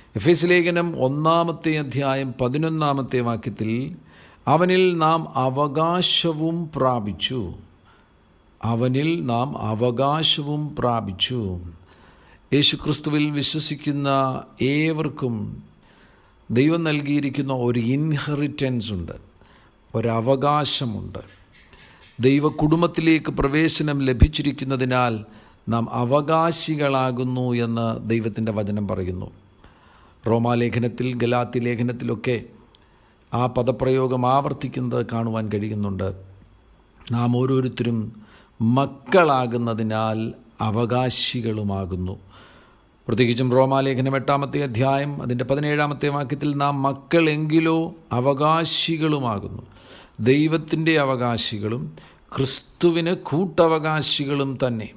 F Ephesians ലേഖനം ഒന്നാമത്തെ അധ്യായം പതിനൊന്നാമത്തെ വാക്യത്തിൽ അവനിൽ നാം അവകാശവും പ്രാപിച്ചു അവനിൽ നാം അവകാശവും പ്രാപിച്ചു യേശുക്രിസ്തുവിൽ വിശ്വസിക്കുന്ന ഏവർക്കും ദൈവം നൽകിയിരിക്കുന്ന ഒരു ഇൻഹെറിറ്റൻസ് ഉണ്ട് ഒരവകാശമുണ്ട് ദൈവ കുടുംബത്തിലേക്ക് പ്രവേശനം ലഭിച്ചിരിക്കുന്നതിനാൽ നാം അവകാശികളാകുന്നു എന്ന് ദൈവത്തിൻ്റെ വചനം പറയുന്നു റോമാലേഖനത്തിൽ ഗലാത്തി ലേഖനത്തിലൊക്കെ ആ പദപ്രയോഗം ആവർത്തിക്കുന്നത് കാണുവാൻ കഴിയുന്നുണ്ട് നാം ഓരോരുത്തരും മക്കളാകുന്നതിനാൽ അവകാശികളുമാകുന്നു പ്രത്യേകിച്ചും റോമാലേഖനം എട്ടാമത്തെ അധ്യായം അതിൻ്റെ പതിനേഴാമത്തെ വാക്യത്തിൽ നാം മക്കളെങ്കിലോ അവകാശികളുമാകുന്നു ദൈവത്തിൻ്റെ അവകാശികളും ക്രിസ്തുവിന് കൂട്ടവകാശികളും തന്നെ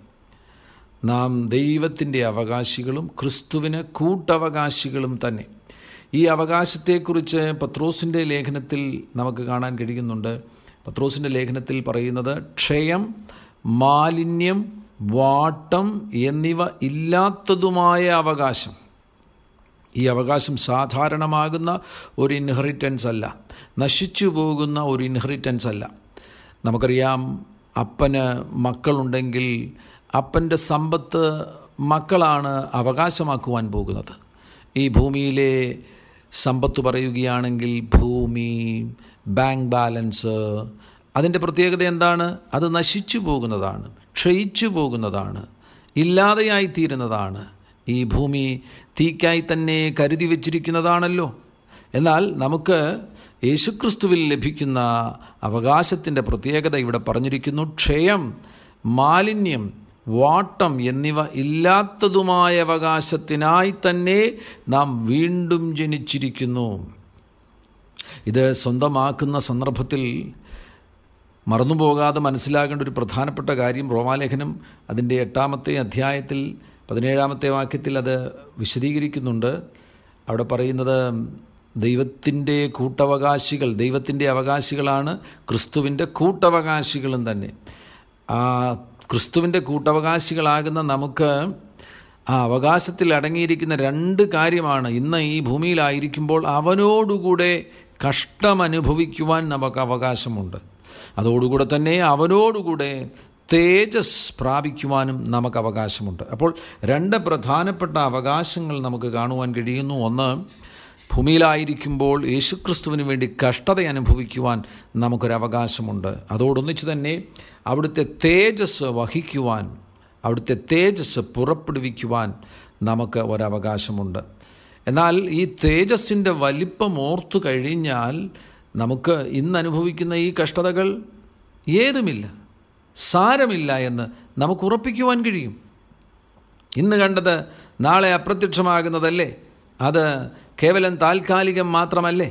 നാം ദൈവത്തിൻ്റെ അവകാശികളും ക്രിസ്തുവിന് കൂട്ടവകാശികളും തന്നെ ഈ അവകാശത്തെക്കുറിച്ച് പത്രോസിൻ്റെ ലേഖനത്തിൽ നമുക്ക് കാണാൻ കഴിയുന്നുണ്ട് പത്രോസിൻ്റെ ലേഖനത്തിൽ പറയുന്നത് ക്ഷയം മാലിന്യം വാട്ടം എന്നിവ ഇല്ലാത്തതുമായ അവകാശം ഈ അവകാശം സാധാരണമാകുന്ന ഒരു ഇൻഹെറിറ്റൻസ് അല്ല നശിച്ചു പോകുന്ന ഒരു ഇൻഹെറിറ്റൻസ് അല്ല നമുക്കറിയാം അപ്പന് മക്കളുണ്ടെങ്കിൽ അപ്പൻ്റെ സമ്പത്ത് മക്കളാണ് അവകാശമാക്കുവാൻ പോകുന്നത് ഈ ഭൂമിയിലെ സമ്പത്ത് പറയുകയാണെങ്കിൽ ഭൂമി ബാങ്ക് ബാലൻസ് അതിൻ്റെ പ്രത്യേകത എന്താണ് അത് നശിച്ചു പോകുന്നതാണ് ക്ഷയിച്ചു പോകുന്നതാണ് ഇല്ലാതെയായി തീരുന്നതാണ് ഈ ഭൂമി തീക്കായി തന്നെ കരുതി വച്ചിരിക്കുന്നതാണല്ലോ എന്നാൽ നമുക്ക് യേശുക്രിസ്തുവിൽ ലഭിക്കുന്ന അവകാശത്തിൻ്റെ പ്രത്യേകത ഇവിടെ പറഞ്ഞിരിക്കുന്നു ക്ഷയം മാലിന്യം വാട്ടം എന്നിവ ഇല്ലാത്തതുമായ അവകാശത്തിനായി തന്നെ നാം വീണ്ടും ജനിച്ചിരിക്കുന്നു ഇത് സ്വന്തമാക്കുന്ന സന്ദർഭത്തിൽ മറന്നുപോകാതെ മനസ്സിലാക്കേണ്ട ഒരു പ്രധാനപ്പെട്ട കാര്യം റോമാലേഖനം അതിൻ്റെ എട്ടാമത്തെ അധ്യായത്തിൽ പതിനേഴാമത്തെ വാക്യത്തിൽ അത് വിശദീകരിക്കുന്നുണ്ട് അവിടെ പറയുന്നത് ദൈവത്തിൻ്റെ കൂട്ടവകാശികൾ ദൈവത്തിൻ്റെ അവകാശികളാണ് ക്രിസ്തുവിൻ്റെ കൂട്ടവകാശികളും തന്നെ ആ ക്രിസ്തുവിൻ്റെ കൂട്ടവകാശികളാകുന്ന നമുക്ക് ആ അവകാശത്തിൽ അടങ്ങിയിരിക്കുന്ന രണ്ട് കാര്യമാണ് ഇന്ന് ഈ ഭൂമിയിലായിരിക്കുമ്പോൾ അവനോടുകൂടെ കഷ്ടമനുഭവിക്കുവാൻ നമുക്ക് അവകാശമുണ്ട് അതോടുകൂടെ തന്നെ അവനോടുകൂടെ തേജസ് പ്രാപിക്കുവാനും നമുക്ക് അവകാശമുണ്ട് അപ്പോൾ രണ്ട് പ്രധാനപ്പെട്ട അവകാശങ്ങൾ നമുക്ക് കാണുവാൻ കഴിയുന്നു ഒന്ന് ഭൂമിയിലായിരിക്കുമ്പോൾ യേശുക്രിസ്തുവിന് വേണ്ടി കഷ്ടത അനുഭവിക്കുവാൻ നമുക്കൊരവകാശമുണ്ട് അതോടൊന്നിച്ച് തന്നെ അവിടുത്തെ തേജസ് വഹിക്കുവാൻ അവിടുത്തെ തേജസ് പുറപ്പെടുവിക്കുവാൻ നമുക്ക് ഒരവകാശമുണ്ട് എന്നാൽ ഈ തേജസ്സിൻ്റെ വലിപ്പം ഓർത്തു കഴിഞ്ഞാൽ നമുക്ക് ഇന്ന് അനുഭവിക്കുന്ന ഈ കഷ്ടതകൾ ഏതുമില്ല സാരമില്ല എന്ന് നമുക്ക് ഉറപ്പിക്കുവാൻ കഴിയും ഇന്ന് കണ്ടത് നാളെ അപ്രത്യക്ഷമാകുന്നതല്ലേ അത് കേവലം താൽക്കാലികം മാത്രമല്ലേ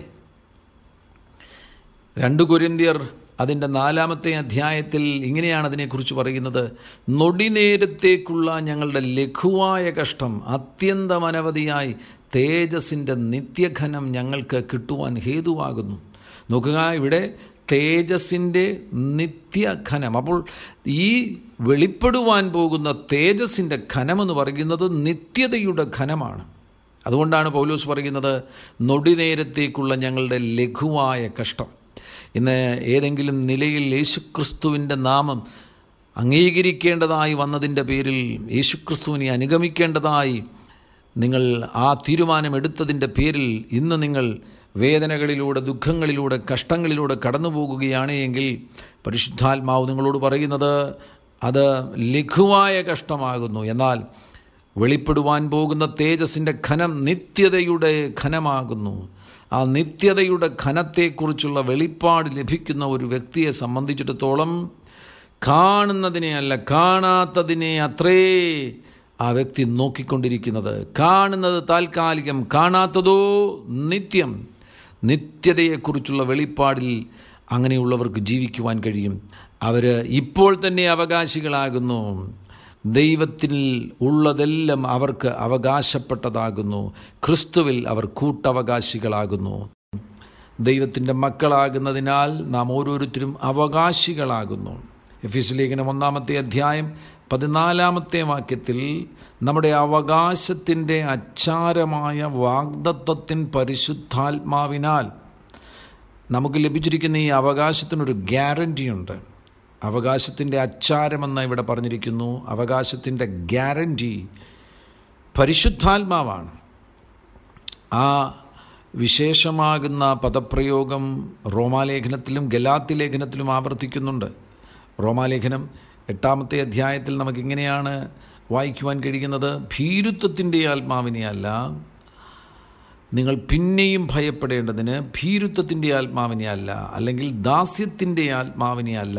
രണ്ട് കുരിന്തിയർ അതിൻ്റെ നാലാമത്തെ അധ്യായത്തിൽ ഇങ്ങനെയാണ് അതിനെക്കുറിച്ച് പറയുന്നത് നൊടിനേരത്തേക്കുള്ള ഞങ്ങളുടെ ലഘുവായ കഷ്ടം അത്യന്തമനവധിയായി തേജസ്സിൻ്റെ നിത്യഘനം ഞങ്ങൾക്ക് കിട്ടുവാൻ ഹേതുവാകുന്നു നോക്കുക ഇവിടെ തേജസ്സിൻ്റെ നിത്യഘനം അപ്പോൾ ഈ വെളിപ്പെടുവാൻ പോകുന്ന തേജസ്സിൻ്റെ ഘനമെന്ന് പറയുന്നത് നിത്യതയുടെ ഘനമാണ് അതുകൊണ്ടാണ് പൗലോസ് പറയുന്നത് നൊടിനേരത്തേക്കുള്ള ഞങ്ങളുടെ ലഘുവായ കഷ്ടം ഇന്ന് ഏതെങ്കിലും നിലയിൽ യേശുക്രിസ്തുവിൻ്റെ നാമം അംഗീകരിക്കേണ്ടതായി വന്നതിൻ്റെ പേരിൽ യേശുക്രിസ്തുവിനെ അനുഗമിക്കേണ്ടതായി നിങ്ങൾ ആ തീരുമാനമെടുത്തതിൻ്റെ പേരിൽ ഇന്ന് നിങ്ങൾ വേദനകളിലൂടെ ദുഃഖങ്ങളിലൂടെ കഷ്ടങ്ങളിലൂടെ കടന്നു പോകുകയാണ് എങ്കിൽ പരിശുദ്ധാത്മാവ് നിങ്ങളോട് പറയുന്നത് അത് ലഘുവായ കഷ്ടമാകുന്നു എന്നാൽ വെളിപ്പെടുവാൻ പോകുന്ന തേജസ്സിൻ്റെ ഘനം നിത്യതയുടെ ഘനമാകുന്നു ആ നിത്യതയുടെ ഘനത്തെക്കുറിച്ചുള്ള വെളിപ്പാട് ലഭിക്കുന്ന ഒരു വ്യക്തിയെ സംബന്ധിച്ചിടത്തോളം കാണുന്നതിനെ അല്ല കാണാത്തതിനെ അത്രേ ആ വ്യക്തി നോക്കിക്കൊണ്ടിരിക്കുന്നത് കാണുന്നത് താൽക്കാലികം കാണാത്തതോ നിത്യം നിത്യതയെക്കുറിച്ചുള്ള വെളിപ്പാടിൽ അങ്ങനെയുള്ളവർക്ക് ജീവിക്കുവാൻ കഴിയും അവർ ഇപ്പോൾ തന്നെ അവകാശികളാകുന്നു ദൈവത്തിൽ ഉള്ളതെല്ലാം അവർക്ക് അവകാശപ്പെട്ടതാകുന്നു ക്രിസ്തുവിൽ അവർ കൂട്ടവകാശികളാകുന്നു ദൈവത്തിൻ്റെ മക്കളാകുന്നതിനാൽ നാം ഓരോരുത്തരും അവകാശികളാകുന്നു എഫീസ് ലേഖനം ഒന്നാമത്തെ അധ്യായം പതിനാലാമത്തെ വാക്യത്തിൽ നമ്മുടെ അവകാശത്തിൻ്റെ അച്ചാരമായ വാഗ്ദത്വത്തിൻ പരിശുദ്ധാത്മാവിനാൽ നമുക്ക് ലഭിച്ചിരിക്കുന്ന ഈ അവകാശത്തിനൊരു ഗ്യാരൻ്റിയുണ്ട് അവകാശത്തിൻ്റെ അച്ചാരമെന്ന് ഇവിടെ പറഞ്ഞിരിക്കുന്നു അവകാശത്തിൻ്റെ ഗ്യാരൻ്റി പരിശുദ്ധാത്മാവാണ് ആ വിശേഷമാകുന്ന പദപ്രയോഗം റോമാലേഖനത്തിലും ഗലാത്തി ലേഖനത്തിലും ആവർത്തിക്കുന്നുണ്ട് റോമാലേഖനം എട്ടാമത്തെ അധ്യായത്തിൽ നമുക്കിങ്ങനെയാണ് വായിക്കുവാൻ കഴിയുന്നത് ഭീരുത്വത്തിൻ്റെ ആത്മാവിനെ അല്ല നിങ്ങൾ പിന്നെയും ഭയപ്പെടേണ്ടതിന് ഭീരുത്വത്തിൻ്റെ ആത്മാവിനെ അല്ല അല്ലെങ്കിൽ ദാസ്യത്തിൻ്റെ ആത്മാവിനെ അല്ല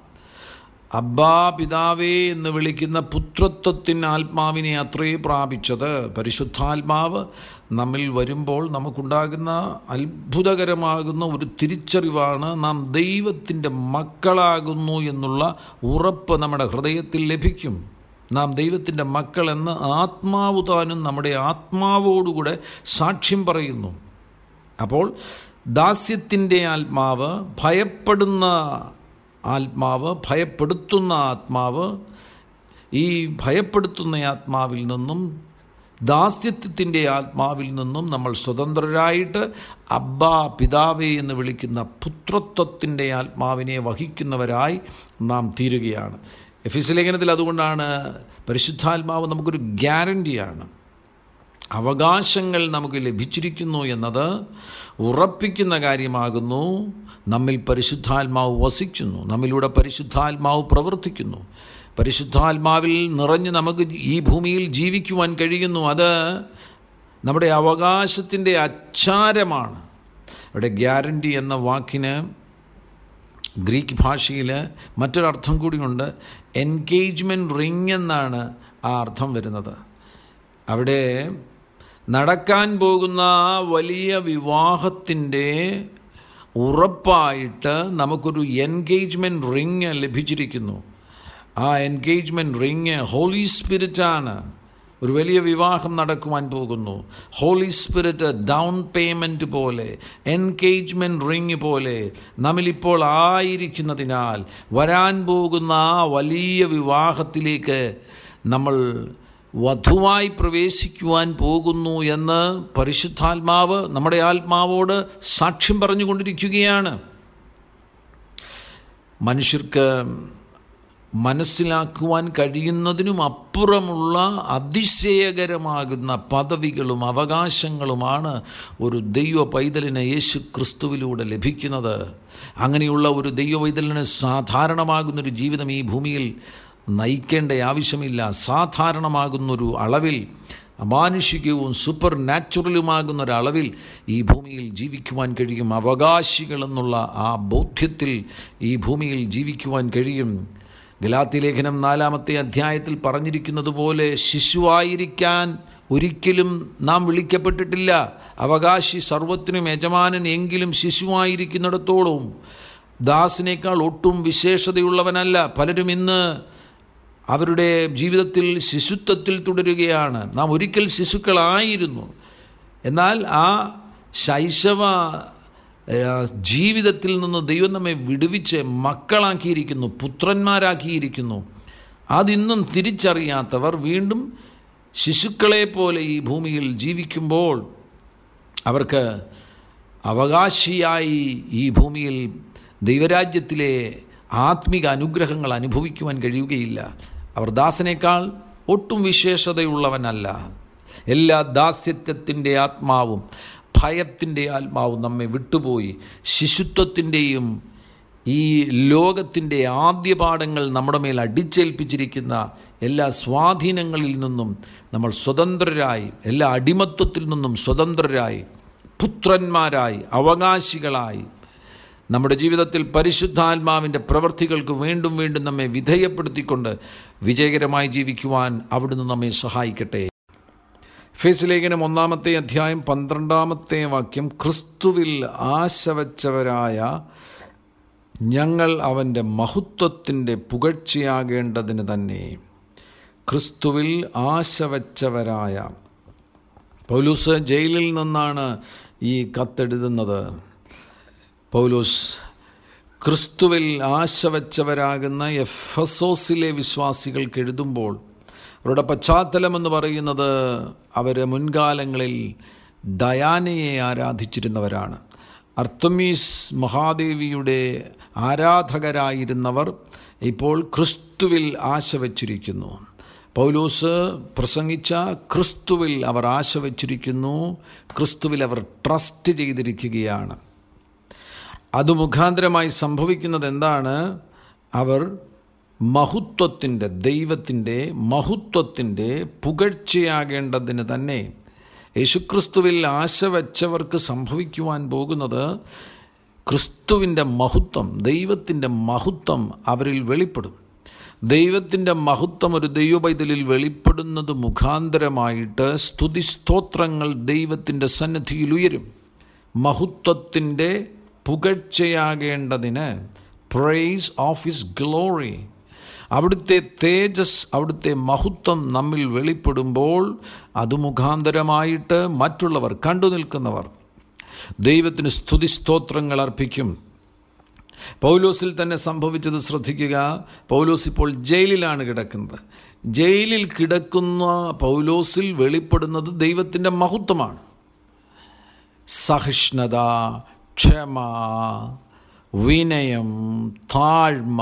അബ്ബാ പിതാവേ എന്ന് വിളിക്കുന്ന പുത്രത്വത്തിന് ആത്മാവിനെ അത്രേ പ്രാപിച്ചത് പരിശുദ്ധാത്മാവ് നമ്മിൽ വരുമ്പോൾ നമുക്കുണ്ടാകുന്ന അത്ഭുതകരമാകുന്ന ഒരു തിരിച്ചറിവാണ് നാം ദൈവത്തിൻ്റെ മക്കളാകുന്നു എന്നുള്ള ഉറപ്പ് നമ്മുടെ ഹൃദയത്തിൽ ലഭിക്കും നാം ദൈവത്തിൻ്റെ മക്കളെന്ന് ആത്മാവ് താനും നമ്മുടെ ആത്മാവോടുകൂടെ സാക്ഷ്യം പറയുന്നു അപ്പോൾ ദാസ്യത്തിൻ്റെ ആത്മാവ് ഭയപ്പെടുന്ന ആത്മാവ് ഭയപ്പെടുത്തുന്ന ആത്മാവ് ഈ ഭയപ്പെടുത്തുന്ന ആത്മാവിൽ നിന്നും ദാസ്യത്വത്തിൻ്റെ ആത്മാവിൽ നിന്നും നമ്മൾ സ്വതന്ത്രരായിട്ട് അബ്ബ പിതാവേ എന്ന് വിളിക്കുന്ന പുത്രത്വത്തിൻ്റെ ആത്മാവിനെ വഹിക്കുന്നവരായി നാം തീരുകയാണ് എഫീസ് ലേഖനത്തിൽ അതുകൊണ്ടാണ് പരിശുദ്ധാത്മാവ് നമുക്കൊരു ഗ്യാരൻ്റിയാണ് അവകാശങ്ങൾ നമുക്ക് ലഭിച്ചിരിക്കുന്നു എന്നത് ഉറപ്പിക്കുന്ന കാര്യമാകുന്നു നമ്മിൽ പരിശുദ്ധാത്മാവ് വസിക്കുന്നു നമ്മിലൂടെ പരിശുദ്ധാത്മാവ് പ്രവർത്തിക്കുന്നു പരിശുദ്ധാത്മാവിൽ നിറഞ്ഞ് നമുക്ക് ഈ ഭൂമിയിൽ ജീവിക്കുവാൻ കഴിയുന്നു അത് നമ്മുടെ അവകാശത്തിൻ്റെ അച്ചാരമാണ് അവിടെ ഗ്യാരണ്ടി എന്ന വാക്കിന് ഗ്രീക്ക് ഭാഷയിൽ മറ്റൊരർത്ഥം കൂടിയുണ്ട് എൻഗേജ്മെൻറ്റ് റിങ് എന്നാണ് ആ അർത്ഥം വരുന്നത് അവിടെ നടക്കാൻ പോകുന്ന ആ വലിയ വിവാഹത്തിൻ്റെ ഉറപ്പായിട്ട് നമുക്കൊരു എൻഗേജ്മെൻറ്റ് റിങ് ലഭിച്ചിരിക്കുന്നു ആ എൻഗേജ്മെൻറ്റ് റിങ് ഹോളി സ്പിരിറ്റാണ് ഒരു വലിയ വിവാഹം നടക്കുവാൻ പോകുന്നു ഹോളി സ്പിരിറ്റ് ഡൗൺ പേയ്മെൻറ്റ് പോലെ എൻഗേജ്മെൻറ്റ് റിങ് പോലെ നമ്മളിപ്പോൾ ആയിരിക്കുന്നതിനാൽ വരാൻ പോകുന്ന ആ വലിയ വിവാഹത്തിലേക്ക് നമ്മൾ വധുവായി പ്രവേശിക്കുവാൻ പോകുന്നു എന്ന് പരിശുദ്ധാത്മാവ് നമ്മുടെ ആത്മാവോട് സാക്ഷ്യം പറഞ്ഞുകൊണ്ടിരിക്കുകയാണ് മനുഷ്യർക്ക് മനസ്സിലാക്കുവാൻ കഴിയുന്നതിനും അപ്പുറമുള്ള അതിശയകരമാകുന്ന പദവികളും അവകാശങ്ങളുമാണ് ഒരു ദൈവ പൈതലിന് യേശു ക്രിസ്തുവിലൂടെ ലഭിക്കുന്നത് അങ്ങനെയുള്ള ഒരു ദൈവ പൈതലിന് സാധാരണമാകുന്നൊരു ജീവിതം ഈ ഭൂമിയിൽ നയിക്കേണ്ട ആവശ്യമില്ല സാധാരണമാകുന്നൊരു അളവിൽ അമാനുഷികവും സൂപ്പർ നാച്ചുറലുമാകുന്ന ഒരളവിൽ ഈ ഭൂമിയിൽ ജീവിക്കുവാൻ കഴിയും അവകാശികളെന്നുള്ള ആ ബോധ്യത്തിൽ ഈ ഭൂമിയിൽ ജീവിക്കുവാൻ കഴിയും ഗലാത്തി ലേഖനം നാലാമത്തെ അധ്യായത്തിൽ പറഞ്ഞിരിക്കുന്നത് പോലെ ശിശുവായിരിക്കാൻ ഒരിക്കലും നാം വിളിക്കപ്പെട്ടിട്ടില്ല അവകാശി സർവത്തിനും യജമാനൻ എങ്കിലും ശിശുവായിരിക്കുന്നിടത്തോളം ദാസിനേക്കാൾ ഒട്ടും വിശേഷതയുള്ളവനല്ല പലരും ഇന്ന് അവരുടെ ജീവിതത്തിൽ ശിശുത്വത്തിൽ തുടരുകയാണ് നാം ഒരിക്കൽ ശിശുക്കളായിരുന്നു എന്നാൽ ആ ശൈശവ ജീവിതത്തിൽ നിന്ന് ദൈവം നമ്മെ വിടുവിച്ച് മക്കളാക്കിയിരിക്കുന്നു പുത്രന്മാരാക്കിയിരിക്കുന്നു അതിന്നും തിരിച്ചറിയാത്തവർ വീണ്ടും ശിശുക്കളെ പോലെ ഈ ഭൂമിയിൽ ജീവിക്കുമ്പോൾ അവർക്ക് അവകാശിയായി ഈ ഭൂമിയിൽ ദൈവരാജ്യത്തിലെ ആത്മിക അനുഗ്രഹങ്ങൾ അനുഭവിക്കുവാൻ കഴിയുകയില്ല അവർ ദാസനേക്കാൾ ഒട്ടും വിശേഷതയുള്ളവനല്ല എല്ലാ ദാസ്യത്വത്തിൻ്റെ ആത്മാവും ഭയത്തിൻ്റെ ആത്മാവും നമ്മെ വിട്ടുപോയി ശിശുത്വത്തിൻ്റെയും ഈ ലോകത്തിൻ്റെ ആദ്യ പാഠങ്ങൾ നമ്മുടെ മേൽ അടിച്ചേൽപ്പിച്ചിരിക്കുന്ന എല്ലാ സ്വാധീനങ്ങളിൽ നിന്നും നമ്മൾ സ്വതന്ത്രരായി എല്ലാ അടിമത്വത്തിൽ നിന്നും സ്വതന്ത്രരായി പുത്രന്മാരായി അവകാശികളായി നമ്മുടെ ജീവിതത്തിൽ പരിശുദ്ധാത്മാവിൻ്റെ പ്രവൃത്തികൾക്ക് വീണ്ടും വീണ്ടും നമ്മെ വിധേയപ്പെടുത്തിക്കൊണ്ട് വിജയകരമായി ജീവിക്കുവാൻ അവിടുന്ന് നമ്മെ സഹായിക്കട്ടെ ഫേസ് ലേഖനം ഒന്നാമത്തെ അധ്യായം പന്ത്രണ്ടാമത്തെ വാക്യം ക്രിസ്തുവിൽ ആശ വച്ചവരായ ഞങ്ങൾ അവൻ്റെ മഹത്വത്തിൻ്റെ പുകഴ്ചയാകേണ്ടതിന് തന്നെ ക്രിസ്തുവിൽ ആശ വച്ചവരായ പൗലൂസ് ജയിലിൽ നിന്നാണ് ഈ കത്തെഴുതുന്നത് പൗലോസ് ക്രിസ്തുവിൽ ആശ വച്ചവരാകുന്ന എഫസോസിലെ വിശ്വാസികൾക്ക് എഴുതുമ്പോൾ അവരുടെ പശ്ചാത്തലമെന്ന് പറയുന്നത് അവർ മുൻകാലങ്ങളിൽ ഡയാനയെ ആരാധിച്ചിരുന്നവരാണ് അർത്തമീസ് മഹാദേവിയുടെ ആരാധകരായിരുന്നവർ ഇപ്പോൾ ക്രിസ്തുവിൽ ആശ വച്ചിരിക്കുന്നു പൗലോസ് പ്രസംഗിച്ച ക്രിസ്തുവിൽ അവർ ആശ വച്ചിരിക്കുന്നു ക്രിസ്തുവിൽ അവർ ട്രസ്റ്റ് ചെയ്തിരിക്കുകയാണ് അത് മുഖാന്തരമായി സംഭവിക്കുന്നത് എന്താണ് അവർ മഹത്വത്തിൻ്റെ ദൈവത്തിൻ്റെ മഹത്വത്തിൻ്റെ പുകഴ്ചയാകേണ്ടതിന് തന്നെ യേശുക്രിസ്തുവിൽ ആശ വച്ചവർക്ക് സംഭവിക്കുവാൻ പോകുന്നത് ക്രിസ്തുവിൻ്റെ മഹത്വം ദൈവത്തിൻ്റെ മഹത്വം അവരിൽ വെളിപ്പെടും ദൈവത്തിൻ്റെ മഹത്വം ഒരു ദൈവപൈതലിൽ വെളിപ്പെടുന്നത് മുഖാന്തരമായിട്ട് സ്തുതിസ്തോത്രങ്ങൾ ദൈവത്തിൻ്റെ സന്നിധിയിൽ ഉയരും മഹത്വത്തിൻ്റെ പുകഴ്ചയാകേണ്ടതിന് പ്രൈസ് ഓഫ് ഹിസ് ഗ്ലോറി അവിടുത്തെ തേജസ് അവിടുത്തെ മഹത്വം നമ്മിൽ വെളിപ്പെടുമ്പോൾ അത് മുഖാന്തരമായിട്ട് മറ്റുള്ളവർ കണ്ടു നിൽക്കുന്നവർ ദൈവത്തിന് സ്തുതിസ്തോത്രങ്ങൾ അർപ്പിക്കും പൗലോസിൽ തന്നെ സംഭവിച്ചത് ശ്രദ്ധിക്കുക പൗലോസ് ഇപ്പോൾ ജയിലിലാണ് കിടക്കുന്നത് ജയിലിൽ കിടക്കുന്ന പൗലോസിൽ വെളിപ്പെടുന്നത് ദൈവത്തിൻ്റെ മഹത്വമാണ് സഹിഷ്ണുത ക്ഷമ വിനയം താഴ്മ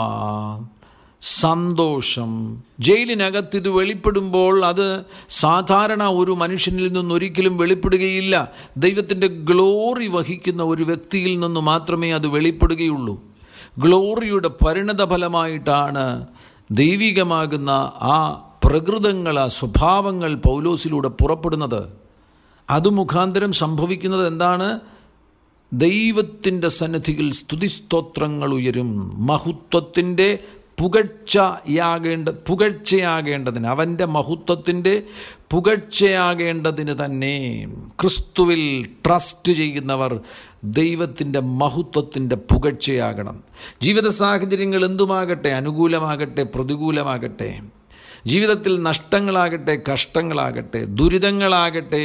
സന്തോഷം ജയിലിനകത്ത് ഇത് വെളിപ്പെടുമ്പോൾ അത് സാധാരണ ഒരു മനുഷ്യനിൽ നിന്നൊരിക്കലും വെളിപ്പെടുകയില്ല ദൈവത്തിൻ്റെ ഗ്ലോറി വഹിക്കുന്ന ഒരു വ്യക്തിയിൽ നിന്ന് മാത്രമേ അത് വെളിപ്പെടുകയുള്ളൂ ഗ്ലോറിയുടെ പരിണത ഫലമായിട്ടാണ് ദൈവികമാകുന്ന ആ പ്രകൃതങ്ങൾ ആ സ്വഭാവങ്ങൾ പൗലോസിലൂടെ പുറപ്പെടുന്നത് അത് മുഖാന്തരം സംഭവിക്കുന്നത് എന്താണ് ദൈവത്തിൻ്റെ സന്നിധിയിൽ സ്തുതിസ്തോത്രങ്ങൾ ഉയരും മഹത്വത്തിൻ്റെ പുകഴ്ചയാകേണ്ട പുകഴ്ചയാകേണ്ടതിന് അവൻ്റെ മഹത്വത്തിൻ്റെ പുകഴ്ചയാകേണ്ടതിന് തന്നെ ക്രിസ്തുവിൽ ട്രസ്റ്റ് ചെയ്യുന്നവർ ദൈവത്തിൻ്റെ മഹത്വത്തിൻ്റെ പുകഴ്ചയാകണം ജീവിത സാഹചര്യങ്ങൾ എന്തുമാകട്ടെ അനുകൂലമാകട്ടെ പ്രതികൂലമാകട്ടെ ജീവിതത്തിൽ നഷ്ടങ്ങളാകട്ടെ കഷ്ടങ്ങളാകട്ടെ ദുരിതങ്ങളാകട്ടെ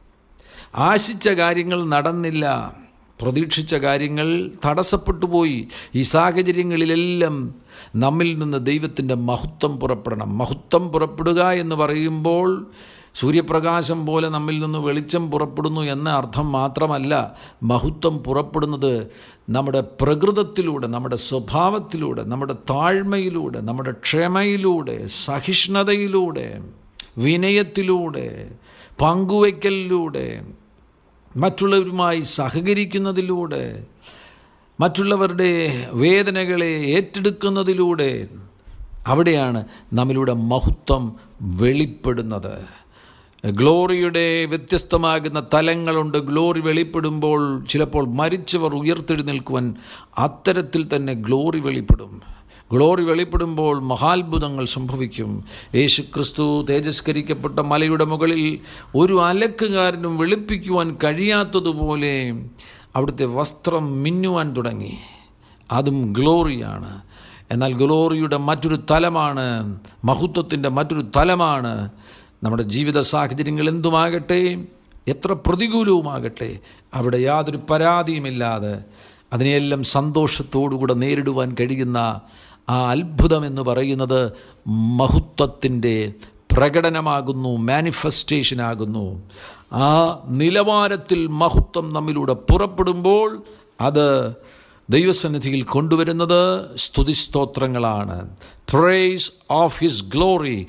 ആശിച്ച കാര്യങ്ങൾ നടന്നില്ല പ്രതീക്ഷിച്ച കാര്യങ്ങൾ തടസ്സപ്പെട്ടു പോയി ഈ സാഹചര്യങ്ങളിലെല്ലാം നമ്മിൽ നിന്ന് ദൈവത്തിൻ്റെ മഹത്വം പുറപ്പെടണം മഹത്വം പുറപ്പെടുക എന്ന് പറയുമ്പോൾ സൂര്യപ്രകാശം പോലെ നമ്മിൽ നിന്ന് വെളിച്ചം പുറപ്പെടുന്നു എന്ന അർത്ഥം മാത്രമല്ല മഹത്വം പുറപ്പെടുന്നത് നമ്മുടെ പ്രകൃതത്തിലൂടെ നമ്മുടെ സ്വഭാവത്തിലൂടെ നമ്മുടെ താഴ്മയിലൂടെ നമ്മുടെ ക്ഷമയിലൂടെ സഹിഷ്ണുതയിലൂടെ വിനയത്തിലൂടെ പങ്കുവയ്ക്കലിലൂടെ മറ്റുള്ളവരുമായി സഹകരിക്കുന്നതിലൂടെ മറ്റുള്ളവരുടെ വേദനകളെ ഏറ്റെടുക്കുന്നതിലൂടെ അവിടെയാണ് നമ്മിലൂടെ മഹത്വം വെളിപ്പെടുന്നത് ഗ്ലോറിയുടെ വ്യത്യസ്തമാകുന്ന തലങ്ങളുണ്ട് ഗ്ലോറി വെളിപ്പെടുമ്പോൾ ചിലപ്പോൾ മരിച്ചവർ ഉയർത്തെഴുന്നേൽക്കുവാൻ അത്തരത്തിൽ തന്നെ ഗ്ലോറി വെളിപ്പെടും ഗ്ലോറി വെളിപ്പെടുമ്പോൾ മഹാത്ഭുതങ്ങൾ സംഭവിക്കും യേശു ക്രിസ്തു തേജസ്കരിക്കപ്പെട്ട മലയുടെ മുകളിൽ ഒരു അലക്കുകാരനും വെളുപ്പിക്കുവാൻ കഴിയാത്തതുപോലെ അവിടുത്തെ വസ്ത്രം മിന്നുവാൻ തുടങ്ങി അതും ഗ്ലോറിയാണ് എന്നാൽ ഗ്ലോറിയുടെ മറ്റൊരു തലമാണ് മഹത്വത്തിൻ്റെ മറ്റൊരു തലമാണ് നമ്മുടെ ജീവിത സാഹചര്യങ്ങൾ എന്തുമാകട്ടെ എത്ര പ്രതികൂലവുമാകട്ടെ അവിടെ യാതൊരു പരാതിയുമില്ലാതെ അതിനെയെല്ലാം സന്തോഷത്തോടുകൂടെ നേരിടുവാൻ കഴിയുന്ന ആ അത്ഭുതം എന്ന് പറയുന്നത് മഹത്വത്തിൻ്റെ പ്രകടനമാകുന്നു മാനിഫെസ്റ്റേഷൻ ആകുന്നു ആ നിലവാരത്തിൽ മഹത്വം നമ്മിലൂടെ പുറപ്പെടുമ്പോൾ അത് ദൈവസന്നിധിയിൽ കൊണ്ടുവരുന്നത് സ്തുതിസ്തോത്രങ്ങളാണ് praise of his glory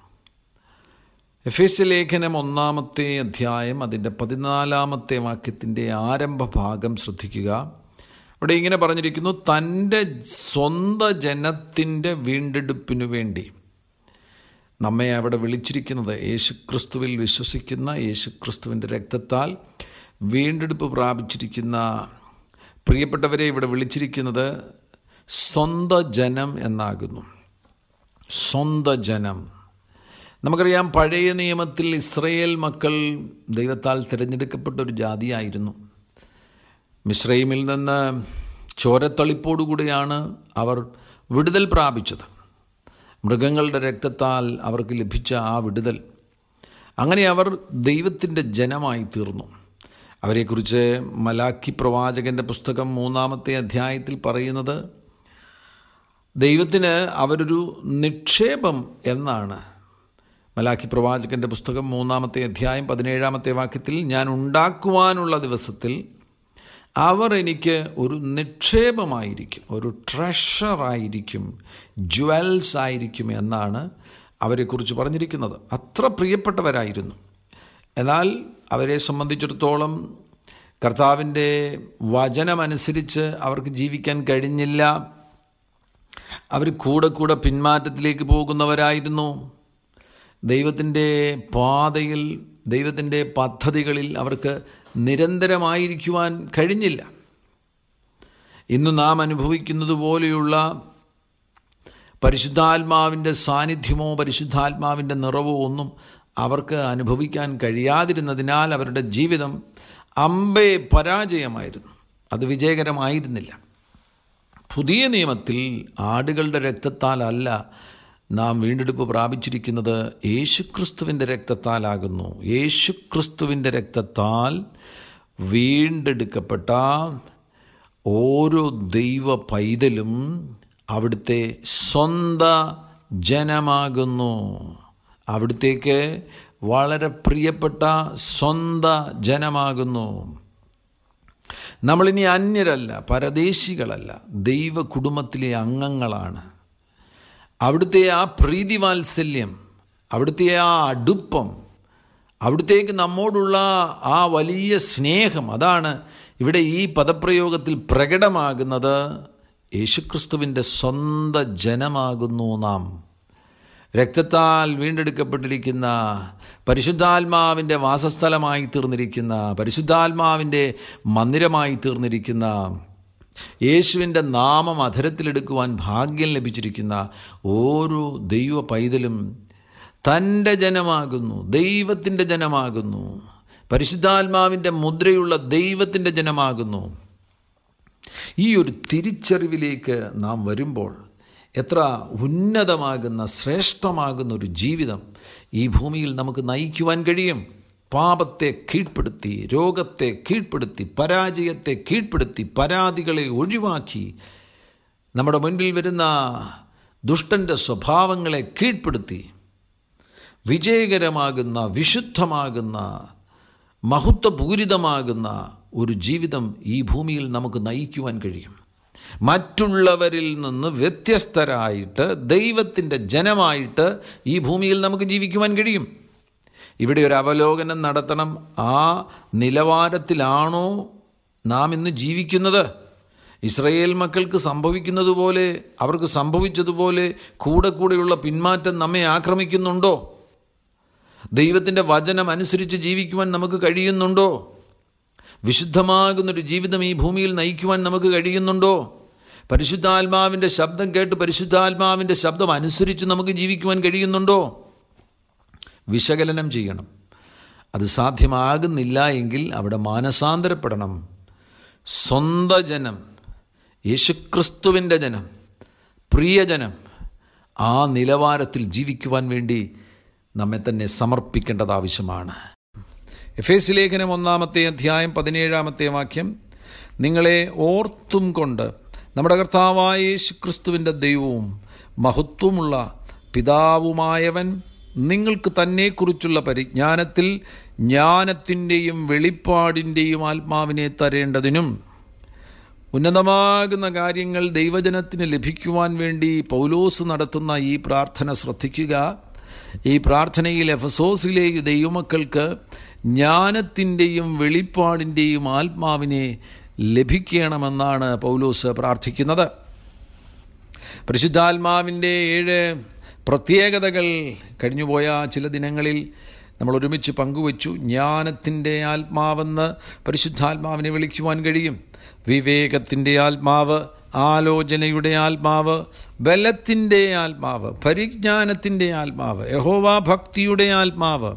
Ephesians ലേഖനം ഒന്നാമത്തെ അധ്യായം അതിൻ്റെ പതിനാലാമത്തെ വാക്യത്തിൻ്റെ ആരംഭ ഭാഗം ശ്രദ്ധിക്കുക അവിടെ ഇങ്ങനെ പറഞ്ഞിരിക്കുന്നു തൻ്റെ സ്വന്തം ജനത്തിൻ്റെ വീണ്ടെടുപ്പിനു വേണ്ടി നമ്മെ അവിടെ വിളിച്ചിരിക്കുന്നത് യേശുക്രിസ്തുവിൽ വിശ്വസിക്കുന്ന യേശുക്രിസ്തുവിൻ്റെ രക്തത്താൽ വീണ്ടെടുപ്പ് പ്രാപിച്ചിരിക്കുന്ന പ്രിയപ്പെട്ടവരെ ഇവിടെ വിളിച്ചിരിക്കുന്നത് സ്വന്ത ജനം എന്നാകുന്നു സ്വന്ത ജനം നമുക്കറിയാം പഴയ നിയമത്തിൽ ഇസ്രയേൽ മക്കൾ ദൈവത്താൽ തിരഞ്ഞെടുക്കപ്പെട്ട ഒരു ജാതിയായിരുന്നു മിശ്രൈമിൽ നിന്ന് ചോരത്തളിപ്പോടുകൂടിയാണ് അവർ വിടുതൽ പ്രാപിച്ചത് മൃഗങ്ങളുടെ രക്തത്താൽ അവർക്ക് ലഭിച്ച ആ വിടുതൽ അങ്ങനെ അവർ ദൈവത്തിൻ്റെ ജനമായി തീർന്നു അവരെക്കുറിച്ച് മലാക്കി പ്രവാചകൻ്റെ പുസ്തകം മൂന്നാമത്തെ അധ്യായത്തിൽ പറയുന്നത് ദൈവത്തിന് അവരൊരു നിക്ഷേപം എന്നാണ് മലാക്കി പ്രവാചകൻ്റെ പുസ്തകം മൂന്നാമത്തെ അധ്യായം പതിനേഴാമത്തെ വാക്യത്തിൽ ഞാൻ ഉണ്ടാക്കുവാനുള്ള ദിവസത്തിൽ അവർ എനിക്ക് ഒരു നിക്ഷേപമായിരിക്കും ഒരു ട്രഷറായിരിക്കും ജ്വൽസ് ആയിരിക്കും എന്നാണ് അവരെക്കുറിച്ച് പറഞ്ഞിരിക്കുന്നത് അത്ര പ്രിയപ്പെട്ടവരായിരുന്നു എന്നാൽ അവരെ സംബന്ധിച്ചിടത്തോളം കർത്താവിൻ്റെ വചനമനുസരിച്ച് അവർക്ക് ജീവിക്കാൻ കഴിഞ്ഞില്ല അവർ കൂടെ കൂടെ പിന്മാറ്റത്തിലേക്ക് പോകുന്നവരായിരുന്നു ദൈവത്തിൻ്റെ പാതയിൽ ദൈവത്തിൻ്റെ പദ്ധതികളിൽ അവർക്ക് നിരന്തരമായിരിക്കുവാൻ കഴിഞ്ഞില്ല ഇന്ന് നാം അനുഭവിക്കുന്നത് പോലെയുള്ള പരിശുദ്ധാത്മാവിൻ്റെ സാന്നിധ്യമോ പരിശുദ്ധാത്മാവിൻ്റെ നിറവോ ഒന്നും അവർക്ക് അനുഭവിക്കാൻ കഴിയാതിരുന്നതിനാൽ അവരുടെ ജീവിതം അമ്പേ പരാജയമായിരുന്നു അത് വിജയകരമായിരുന്നില്ല പുതിയ നിയമത്തിൽ ആടുകളുടെ രക്തത്താലല്ല നാം വീണ്ടെടുപ്പ് പ്രാപിച്ചിരിക്കുന്നത് യേശുക്രിസ്തുവിൻ്റെ രക്തത്താലാകുന്നു യേശുക്രിസ്തുവിൻ്റെ രക്തത്താൽ വീണ്ടെടുക്കപ്പെട്ട ഓരോ ദൈവ പൈതലും അവിടുത്തെ സ്വന്ത ജനമാകുന്നു അവിടുത്തേക്ക് വളരെ പ്രിയപ്പെട്ട സ്വന്ത ജനമാകുന്നു നമ്മളിനി അന്യരല്ല പരദേശികളല്ല ദൈവ കുടുംബത്തിലെ അംഗങ്ങളാണ് അവിടുത്തെ ആ പ്രീതിവാത്സല്യം അവിടുത്തെ ആ അടുപ്പം അവിടുത്തേക്ക് നമ്മോടുള്ള ആ വലിയ സ്നേഹം അതാണ് ഇവിടെ ഈ പദപ്രയോഗത്തിൽ പ്രകടമാകുന്നത് യേശുക്രിസ്തുവിൻ്റെ സ്വന്ത ജനമാകുന്നു നാം രക്തത്താൽ വീണ്ടെടുക്കപ്പെട്ടിരിക്കുന്ന പരിശുദ്ധാത്മാവിൻ്റെ വാസസ്ഥലമായി തീർന്നിരിക്കുന്ന പരിശുദ്ധാത്മാവിൻ്റെ മന്ദിരമായി തീർന്നിരിക്കുന്ന യേശുവിൻ്റെ നാമം അധരത്തിലെടുക്കുവാൻ ഭാഗ്യം ലഭിച്ചിരിക്കുന്ന ഓരോ ദൈവ പൈതലും തൻ്റെ ജനമാകുന്നു ദൈവത്തിൻ്റെ ജനമാകുന്നു പരിശുദ്ധാത്മാവിൻ്റെ മുദ്രയുള്ള ദൈവത്തിൻ്റെ ജനമാകുന്നു ഈ ഒരു തിരിച്ചറിവിലേക്ക് നാം വരുമ്പോൾ എത്ര ഉന്നതമാകുന്ന ശ്രേഷ്ഠമാകുന്ന ഒരു ജീവിതം ഈ ഭൂമിയിൽ നമുക്ക് നയിക്കുവാൻ കഴിയും പാപത്തെ കീഴ്പ്പെടുത്തി രോഗത്തെ കീഴ്പ്പെടുത്തി പരാജയത്തെ കീഴ്പ്പെടുത്തി പരാതികളെ ഒഴിവാക്കി നമ്മുടെ മുൻപിൽ വരുന്ന ദുഷ്ടൻ്റെ സ്വഭാവങ്ങളെ കീഴ്പ്പെടുത്തി വിജയകരമാകുന്ന വിശുദ്ധമാകുന്ന മഹത്വപൂരിതമാകുന്ന ഒരു ജീവിതം ഈ ഭൂമിയിൽ നമുക്ക് നയിക്കുവാൻ കഴിയും മറ്റുള്ളവരിൽ നിന്ന് വ്യത്യസ്തരായിട്ട് ദൈവത്തിൻ്റെ ജനമായിട്ട് ഈ ഭൂമിയിൽ നമുക്ക് ജീവിക്കുവാൻ കഴിയും ഇവിടെ ഒരു അവലോകനം നടത്തണം ആ നിലവാരത്തിലാണോ നാം ഇന്ന് ജീവിക്കുന്നത് ഇസ്രയേൽ മക്കൾക്ക് സംഭവിക്കുന്നത് പോലെ അവർക്ക് സംഭവിച്ചതുപോലെ കൂടെ കൂടെയുള്ള പിന്മാറ്റം നമ്മെ ആക്രമിക്കുന്നുണ്ടോ ദൈവത്തിൻ്റെ വചനം അനുസരിച്ച് ജീവിക്കുവാൻ നമുക്ക് കഴിയുന്നുണ്ടോ വിശുദ്ധമാകുന്നൊരു ജീവിതം ഈ ഭൂമിയിൽ നയിക്കുവാൻ നമുക്ക് കഴിയുന്നുണ്ടോ പരിശുദ്ധാത്മാവിൻ്റെ ശബ്ദം കേട്ട് പരിശുദ്ധാത്മാവിൻ്റെ ശബ്ദം അനുസരിച്ച് നമുക്ക് ജീവിക്കുവാൻ കഴിയുന്നുണ്ടോ വിശകലനം ചെയ്യണം അത് സാധ്യമാകുന്നില്ല എങ്കിൽ അവിടെ മാനസാന്തരപ്പെടണം സ്വന്ത ജനം യേശുക്രിസ്തുവിൻ്റെ ജനം പ്രിയജനം ആ നിലവാരത്തിൽ ജീവിക്കുവാൻ വേണ്ടി നമ്മെ തന്നെ സമർപ്പിക്കേണ്ടത് ആവശ്യമാണ് എഫ് എസ് ലേഖനം ഒന്നാമത്തെ അധ്യായം പതിനേഴാമത്തെ വാക്യം നിങ്ങളെ ഓർത്തും കൊണ്ട് നമ്മുടെ കർത്താവായ യേശു ക്രിസ്തുവിൻ്റെ ദൈവവും മഹത്വമുള്ള പിതാവുമായവൻ നിങ്ങൾക്ക് തന്നെക്കുറിച്ചുള്ള പരിജ്ഞാനത്തിൽ ജ്ഞാനത്തിൻ്റെയും വെളിപ്പാടിൻ്റെയും ആത്മാവിനെ തരേണ്ടതിനും ഉന്നതമാകുന്ന കാര്യങ്ങൾ ദൈവജനത്തിന് ലഭിക്കുവാൻ വേണ്ടി പൗലോസ് നടത്തുന്ന ഈ പ്രാർത്ഥന ശ്രദ്ധിക്കുക ഈ പ്രാർത്ഥനയിൽ എഫസോസിലെ ദൈവമക്കൾക്ക് ജ്ഞാനത്തിൻ്റെയും വെളിപ്പാടിൻ്റെയും ആത്മാവിനെ ലഭിക്കണമെന്നാണ് പൗലോസ് പ്രാർത്ഥിക്കുന്നത് പരിശുദ്ധാത്മാവിൻ്റെ ഏഴ് പ്രത്യേകതകൾ കഴിഞ്ഞുപോയ ചില ദിനങ്ങളിൽ നമ്മൾ ഒരുമിച്ച് പങ്കുവച്ചു ജ്ഞാനത്തിൻ്റെ ആത്മാവെന്ന് പരിശുദ്ധാത്മാവിനെ വിളിക്കുവാൻ കഴിയും വിവേകത്തിൻ്റെ ആത്മാവ് ആലോചനയുടെ ആത്മാവ് ബലത്തിൻ്റെ ആത്മാവ് പരിജ്ഞാനത്തിൻ്റെ ആത്മാവ് യഹോവാ ഭക്തിയുടെ ആത്മാവ്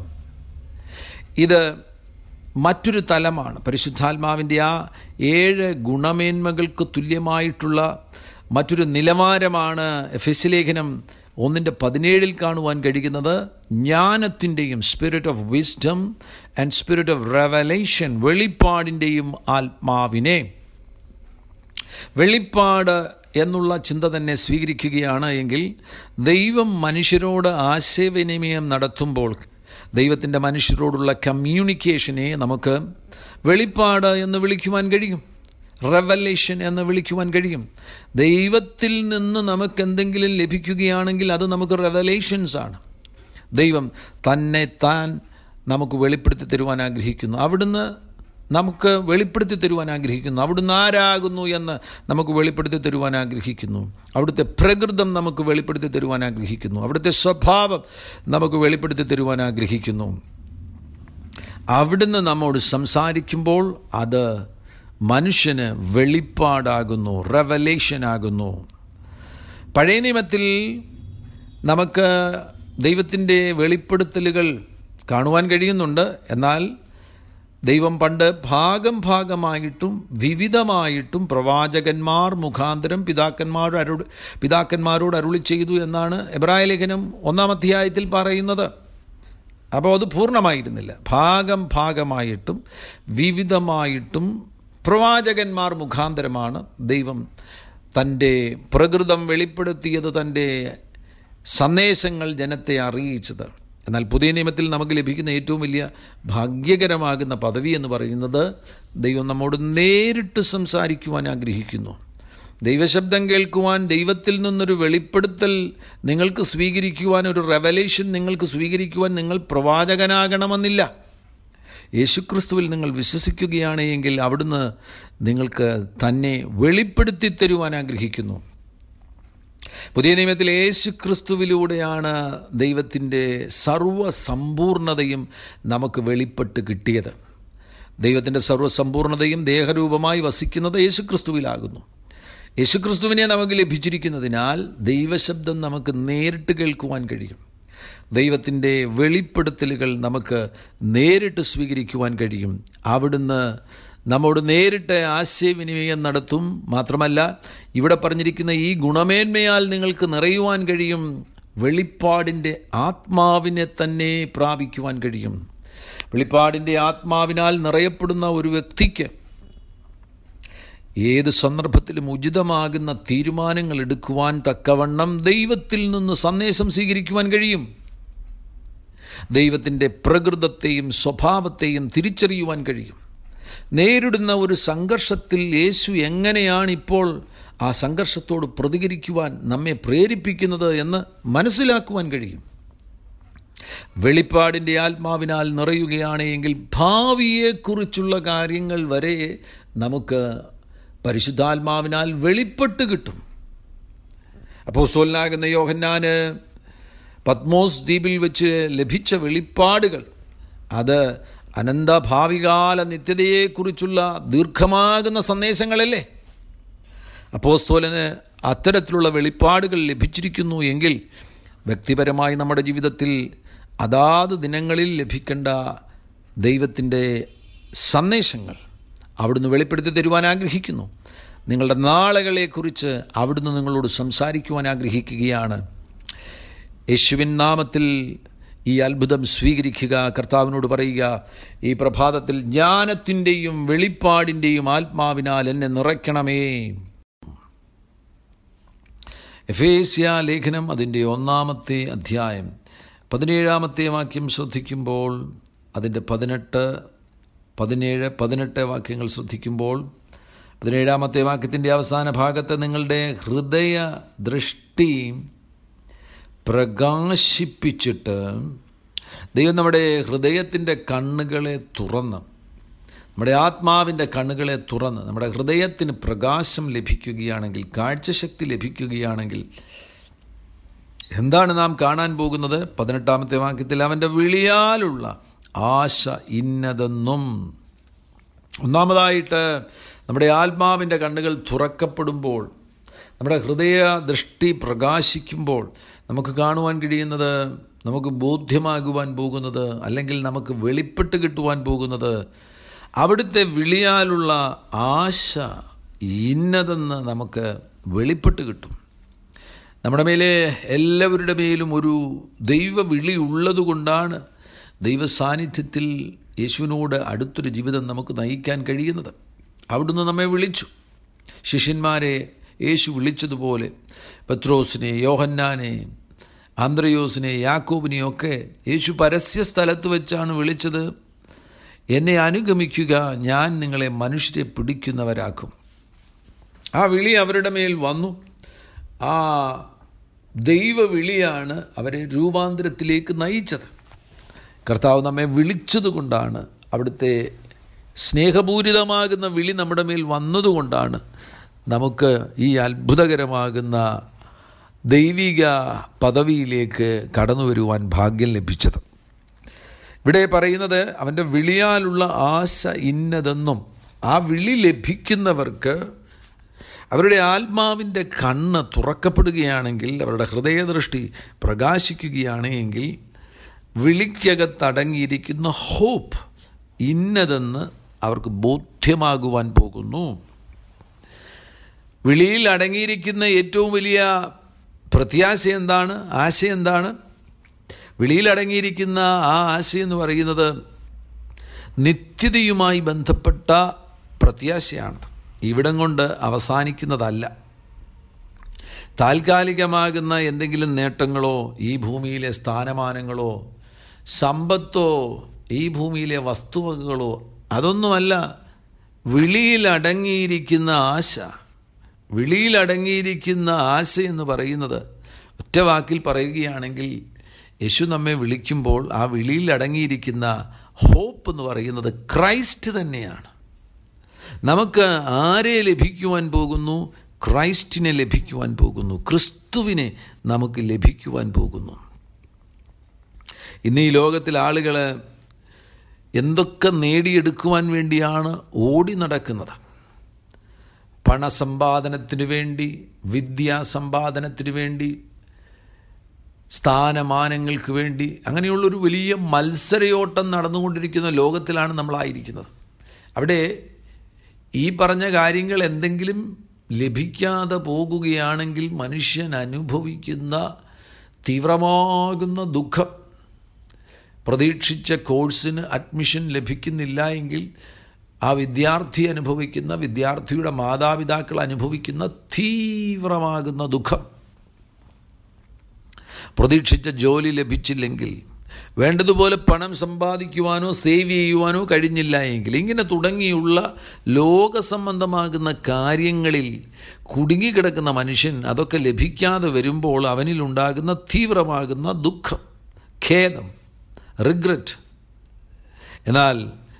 ഇത് മറ്റൊരു തലമാണ് പരിശുദ്ധാത്മാവിൻ്റെ ആ ഏഴ് ഗുണമേന്മകൾക്ക് തുല്യമായിട്ടുള്ള മറ്റൊരു നിലവാരമാണ് എഫെസ് ലേഖനം ഒന്നിൻ്റെ പതിനേഴിൽ കാണുവാൻ കഴിയുന്നത് ജ്ഞാനത്തിൻ്റെയും spirit of wisdom and spirit of revelation വെളിപ്പാടിൻ്റെയും ആത്മാവിനെ വെളിപ്പാട് എന്നുള്ള ചിന്ത തന്നെ സ്വീകരിക്കുകയാണ് എങ്കിൽ ദൈവം മനുഷ്യരോട് ആശയവിനിമയം നടത്തുമ്പോൾ ദൈവത്തിൻ്റെ മനുഷ്യരോടുള്ള കമ്മ്യൂണിക്കേഷനെ നമുക്ക് വെളിപ്പാട് എന്ന് വിളിക്കുവാൻ കഴിയും റെവലേഷൻ എന്ന് വിളിക്കുവാൻ കഴിയും ദൈവത്തിൽ നിന്ന് നമുക്ക് എന്തെങ്കിലും ലഭിക്കുകയാണെങ്കിൽ അത് നമുക്ക് റെവലേഷൻസ് ആണ് ദൈവം തന്നെ താൻ നമുക്ക് വെളിപ്പെടുത്തി തരുവാൻ ആഗ്രഹിക്കുന്നു അവിടുന്ന് നമുക്ക് വെളിപ്പെടുത്തി തരുവാൻ ആഗ്രഹിക്കുന്നു അവിടുന്ന് ആരാകുന്നു എന്ന് നമുക്ക് വെളിപ്പെടുത്തി തരുവാൻ ആഗ്രഹിക്കുന്നു അവിടുത്തെ പ്രകൃതം നമുക്ക് വെളിപ്പെടുത്തി തരുവാൻ ആഗ്രഹിക്കുന്നു അവിടുത്തെ സ്വഭാവം നമുക്ക് വെളിപ്പെടുത്തി തരുവാൻ ആഗ്രഹിക്കുന്നു അവിടുന്ന് നമ്മോട് സംസാരിക്കുമ്പോൾ അത് മനുഷ്യന് വെളിപ്പാടാകുന്നു റെവലേഷൻ ആകുന്നു പഴയ നിയമത്തിൽ നമുക്ക് ദൈവത്തിൻ്റെ വെളിപ്പെടുത്തലുകൾ കാണുവാൻ കഴിയുന്നുണ്ട് എന്നാൽ ദൈവം പണ്ട് ഭാഗം ഭാഗമായിട്ടും വിവിധമായിട്ടും പ്രവാചകന്മാർ മുഖാന്തരം പിതാക്കന്മാരോട് അരു പിതാക്കന്മാരോട് അരുളി ചെയ്തു എന്നാണ് എബ്രായ ലേഖനം ഒന്നാം അധ്യായത്തിൽ പറയുന്നത് അപ്പോൾ അത് പൂർണ്ണമായിരുന്നില്ല ഭാഗം ഭാഗമായിട്ടും വിവിധമായിട്ടും പ്രവാചകന്മാർ മുഖാന്തരമാണ് ദൈവം തൻ്റെ പ്രകൃതം വെളിപ്പെടുത്തിയത് തൻ്റെ സന്ദേശങ്ങൾ ജനത്തെ അറിയിച്ചത് എന്നാൽ പുതിയ നിയമത്തിൽ നമുക്ക് ലഭിക്കുന്ന ഏറ്റവും വലിയ ഭാഗ്യകരമാകുന്ന പദവി എന്ന് പറയുന്നത് ദൈവം നമ്മോട് നേരിട്ട് സംസാരിക്കുവാൻ ആഗ്രഹിക്കുന്നു ദൈവശബ്ദം കേൾക്കുവാൻ ദൈവത്തിൽ നിന്നൊരു വെളിപ്പെടുത്തൽ നിങ്ങൾക്ക് സ്വീകരിക്കുവാൻ ഒരു റെവലേഷൻ നിങ്ങൾക്ക് സ്വീകരിക്കുവാൻ നിങ്ങൾ പ്രവാചകനാകണമെന്നില്ല യേശുക്രിസ്തുവിൽ നിങ്ങൾ വിശ്വസിക്കുകയാണ് എങ്കിൽ അവിടുന്ന് നിങ്ങൾക്ക് തന്നെ വെളിപ്പെടുത്തി തരുവാൻ ആഗ്രഹിക്കുന്നു പുതിയ നിയമത്തിൽ യേശു ക്രിസ്തുവിലൂടെയാണ് ദൈവത്തിൻ്റെ സർവ്വസമ്പൂർണതയും നമുക്ക് വെളിപ്പെട്ട് കിട്ടിയത് ദൈവത്തിൻ്റെ സർവ്വസമ്പൂർണതയും ദേഹരൂപമായി വസിക്കുന്നത് യേശുക്രിസ്തുവിലാകുന്നു യേശുക്രിസ്തുവിനെ നമുക്ക് ലഭിച്ചിരിക്കുന്നതിനാൽ ദൈവശബ്ദം നമുക്ക് നേരിട്ട് കേൾക്കുവാൻ കഴിയും ദൈവത്തിൻ്റെ വെളിപ്പെടുത്തലുകൾ നമുക്ക് നേരിട്ട് സ്വീകരിക്കുവാൻ കഴിയും അവിടുന്ന് നമ്മോട് നേരിട്ട് ആശയവിനിമയം നടത്തും മാത്രമല്ല ഇവിടെ പറഞ്ഞിരിക്കുന്ന ഈ ഗുണമേന്മയാൽ നിങ്ങൾക്ക് നിറയുവാൻ കഴിയും വെളിപ്പാടിൻ്റെ ആത്മാവിനെ തന്നെ പ്രാപിക്കുവാൻ കഴിയും വെളിപ്പാടിൻ്റെ ആത്മാവിനാൽ നിറയപ്പെടുന്ന ഒരു വ്യക്തിക്ക് ഏത് സന്ദർഭത്തിലും ഉചിതമാകുന്ന തീരുമാനങ്ങൾ എടുക്കുവാൻ തക്കവണ്ണം ദൈവത്തിൽ നിന്ന് സന്ദേശം സ്വീകരിക്കുവാൻ കഴിയും ദൈവത്തിൻ്റെ പ്രകൃതത്തെയും സ്വഭാവത്തെയും തിരിച്ചറിയുവാൻ കഴിയും നേരിടുന്ന ഒരു സംഘർഷത്തിൽ യേശു എങ്ങനെയാണ് ഇപ്പോൾ ആ സംഘർഷത്തോട് പ്രതികരിക്കുവാൻ നമ്മെ പ്രേരിപ്പിക്കുന്നത് എന്ന് മനസ്സിലാക്കുവാൻ കഴിയും വെളിപ്പാടിൻ്റെ ആത്മാവിനാൽ നിറയുകയാണെങ്കിൽ ഭാവിയെക്കുറിച്ചുള്ള കാര്യങ്ങൾ വരെ നമുക്ക് പരിശുദ്ധാത്മാവിനാൽ വെളിപ്പെട്ട് കിട്ടും അപ്പോൾ സോലനാകുന്ന യോഹന്നാന് പത്മോസ് ദ്വീപിൽ വെച്ച് ലഭിച്ച വെളിപ്പാടുകൾ അത് അനന്തഭാവികാല നിത്യതയെക്കുറിച്ചുള്ള ദീർഘമാകുന്ന സന്ദേശങ്ങളല്ലേ അപ്പോസ്തോലന് അത്തരത്തിലുള്ള വെളിപ്പാടുകൾ ലഭിച്ചിരിക്കുന്നു എങ്കിൽ വ്യക്തിപരമായി നമ്മുടെ ജീവിതത്തിൽ അതാത് ദിനങ്ങളിൽ ലഭിക്കേണ്ട ദൈവത്തിൻ്റെ സന്ദേശങ്ങൾ അവിടുന്ന് വെളിപ്പെടുത്തി തരുവാൻ ആഗ്രഹിക്കുന്നു നിങ്ങളുടെ നാളുകളെക്കുറിച്ച് അവിടുന്ന് നിങ്ങളോട് സംസാരിക്കുവാൻ ആഗ്രഹിക്കുകയാണ് യേശുവിൻ നാമത്തിൽ ഈ അത്ഭുതം സ്വീകരിക്കുക കർത്താവിനോട് പറയുക ഈ പ്രഭാതത്തിൽ ജ്ഞാനത്തിൻ്റെയും വെളിപ്പാടിൻ്റെയും ആത്മാവിനാൽ എന്നെ നിറയ്ക്കണമേ എഫേസ്യ ലേഖനം അതിൻ്റെ ഒന്നാമത്തെ അധ്യായം പതിനേഴാമത്തെ വാക്യം ശ്രദ്ധിക്കുമ്പോൾ അതിൻ്റെ പതിനെട്ട് പതിനേഴ് പതിനെട്ട് വാക്യങ്ങൾ ശ്രദ്ധിക്കുമ്പോൾ പതിനേഴാമത്തെ വാക്യത്തിൻ്റെ അവസാന ഭാഗത്ത് നിങ്ങളുടെ ഹൃദയ ദൃഷ്ടി പ്രകാശിപ്പിച്ചിട്ട് ദൈവം നമ്മുടെ ഹൃദയത്തിൻ്റെ കണ്ണുകളെ തുറന്ന് നമ്മുടെ ആത്മാവിൻ്റെ കണ്ണുകളെ തുറന്ന് നമ്മുടെ ഹൃദയത്തിന് പ്രകാശം ലഭിക്കുകയാണെങ്കിൽ കാഴ്ചശക്തി ലഭിക്കുകയാണെങ്കിൽ എന്താണ് നാം കാണാൻ പോകുന്നത് പതിനെട്ടാമത്തെ വാക്യത്തിൽ അവൻ്റെ വിളിയാലുള്ള ആശ ഇന്നതെന്നും ഒന്നാമതായിട്ട് നമ്മുടെ ആത്മാവിൻ്റെ കണ്ണുകൾ തുറക്കപ്പെടുമ്പോൾ നമ്മുടെ ഹൃദയ ദൃഷ്ടി പ്രകാശിക്കുമ്പോൾ നമുക്ക് കാണുവാൻ കഴിയുന്നത് നമുക്ക് ബോധ്യമാകുവാൻ പോകുന്നത് അല്ലെങ്കിൽ നമുക്ക് വെളിപ്പെട്ട് കിട്ടുവാൻ പോകുന്നത് അവിടുത്തെ വിളിയാലുള്ള ആശ ഇന്നതെന്ന് നമുക്ക് വെളിപ്പെട്ട് കിട്ടും നമ്മുടെ മേലെ എല്ലാവരുടെ മേലും ഒരു ദൈവ വിളി ഉള്ളതുകൊണ്ടാണ് ദൈവ സാന്നിധ്യത്തിൽ യേശുവിനോട് അടുത്തൊരു ജീവിതം നമുക്ക് നയിക്കാൻ കഴിയുന്നത് അവിടുന്ന് നമ്മെ വിളിച്ചു ശിഷ്യന്മാരെ യേശു വിളിച്ചതുപോലെ പത്രോസിനെ യോഹന്നാനെ ആന്ത്രയോസിനെ യാക്കോബിനെയൊക്കെ യേശു പരസ്യ സ്ഥലത്ത് വെച്ചാണ് വിളിച്ചത് എന്നെ അനുഗമിക്കുക ഞാൻ നിങ്ങളെ മനുഷ്യരെ പിടിക്കുന്നവരാക്കും ആ വിളി അവരുടെ മേൽ വന്നു ആ ദൈവ വിളിയാണ് അവരെ രൂപാന്തരത്തിലേക്ക് നയിച്ചത് കർത്താവ് നമ്മെ വിളിച്ചതുകൊണ്ടാണ് അവിടുത്തെ സ്നേഹപൂരിതമാകുന്ന വിളി നമ്മുടെ മേൽ വന്നതുകൊണ്ടാണ് നമുക്ക് ഈ അത്ഭുതകരമാകുന്ന ദൈവിക പദവിയിലേക്ക് കടന്നു വരുവാൻ ഭാഗ്യം ലഭിച്ചത് ഇവിടെ പറയുന്നത് അവൻ്റെ വിളിയാലുള്ള ആശ ഇന്നതെന്നും ആ വിളി ലഭിക്കുന്നവർക്ക് അവരുടെ ആത്മാവിൻ്റെ കണ്ണ് തുറക്കപ്പെടുകയാണെങ്കിൽ അവരുടെ ഹൃദയദൃഷ്ടി പ്രകാശിക്കുകയാണെങ്കിൽ വിളിക്കകത്തടങ്ങിയിരിക്കുന്ന ഹോപ്പ് ഇന്നതെന്ന് അവർക്ക് ബോധ്യമാകുവാൻ പോകുന്നു വിളിയിൽ അടങ്ങിയിരിക്കുന്ന ഏറ്റവും വലിയ പ്രത്യാശ എന്താണ് ആശ എന്താണ് വിളിയിൽ അടങ്ങിയിരിക്കുന്ന ആ ആശ എന്ന് പറയുന്നത് നിത്യതയുമായി ബന്ധപ്പെട്ട പ്രത്യാശയാണ് ഇവിടം കൊണ്ട് അവസാനിക്കുന്നതല്ല താൽക്കാലികമാകുന്ന എന്തെങ്കിലും നേട്ടങ്ങളോ ഈ ഭൂമിയിലെ സ്ഥാനമാനങ്ങളോ സമ്പത്തോ ഈ ഭൂമിയിലെ വസ്തുവകകളോ അതൊന്നുമല്ല വിളിയിലടങ്ങിയിരിക്കുന്ന ആശ വിളിയിലടങ്ങിയിരിക്കുന്ന ആശ എന്ന് പറയുന്നത് ഒറ്റ വാക്കിൽ പറയുകയാണെങ്കിൽ യേശു നമ്മെ വിളിക്കുമ്പോൾ ആ വിളിയിൽ അടങ്ങിയിരിക്കുന്ന ഹോപ്പ് എന്ന് പറയുന്നത് ക്രൈസ്റ്റ് തന്നെയാണ് നമുക്ക് ആരെ ലഭിക്കുവാൻ പോകുന്നു ക്രൈസ്റ്റിനെ ലഭിക്കുവാൻ പോകുന്നു ക്രിസ്തുവിനെ നമുക്ക് ലഭിക്കുവാൻ പോകുന്നു ഇന്ന് ഈ ലോകത്തിൽ ആളുകൾ എന്തൊക്കെ നേടിയെടുക്കുവാൻ വേണ്ടിയാണ് ഓടി നടക്കുന്നത് പണസമ്പാദനത്തിനു വേണ്ടി വിദ്യാസമ്പാദനത്തിനു വേണ്ടി സ്ഥാനമാനങ്ങൾക്ക് വേണ്ടി അങ്ങനെയുള്ളൊരു വലിയ മത്സരയോട്ടം നടന്നുകൊണ്ടിരിക്കുന്ന ലോകത്തിലാണ് നമ്മളായിരിക്കുന്നത് അവിടെ ഈ പറഞ്ഞ കാര്യങ്ങൾ എന്തെങ്കിലും ലഭിക്കാതെ പോകുകയാണെങ്കിൽ മനുഷ്യൻ അനുഭവിക്കുന്ന തീവ്രമാകുന്ന ദുഃഖം പ്രതീക്ഷിച്ച കോഴ്സിന് അഡ്മിഷൻ ലഭിക്കുന്നില്ല എങ്കിൽ ആ വിദ്യാർത്ഥി അനുഭവിക്കുന്ന വിദ്യാർത്ഥിയുടെ മാതാപിതാക്കൾ അനുഭവിക്കുന്ന തീവ്രമാകുന്ന ദുഃഖം പ്രതീക്ഷിച്ച ജോലി ലഭിച്ചില്ലെങ്കിൽ വേണ്ടതുപോലെ പണം സമ്പാദിക്കുവാനോ സേവ് ചെയ്യുവാനോ കഴിഞ്ഞില്ല എങ്കിൽ ഇങ്ങനെ തുടങ്ങിയുള്ള ലോകസംബന്ധമാകുന്ന കാര്യങ്ങളിൽ കുടുങ്ങിക്കിടക്കുന്ന മനുഷ്യൻ അതൊക്കെ ലഭിക്കാതെ വരുമ്പോൾ അവനിലുണ്ടാകുന്ന തീവ്രമാകുന്ന ദുഃഖം ഖേദം റിഗ്രറ്റ് എന്നാൽ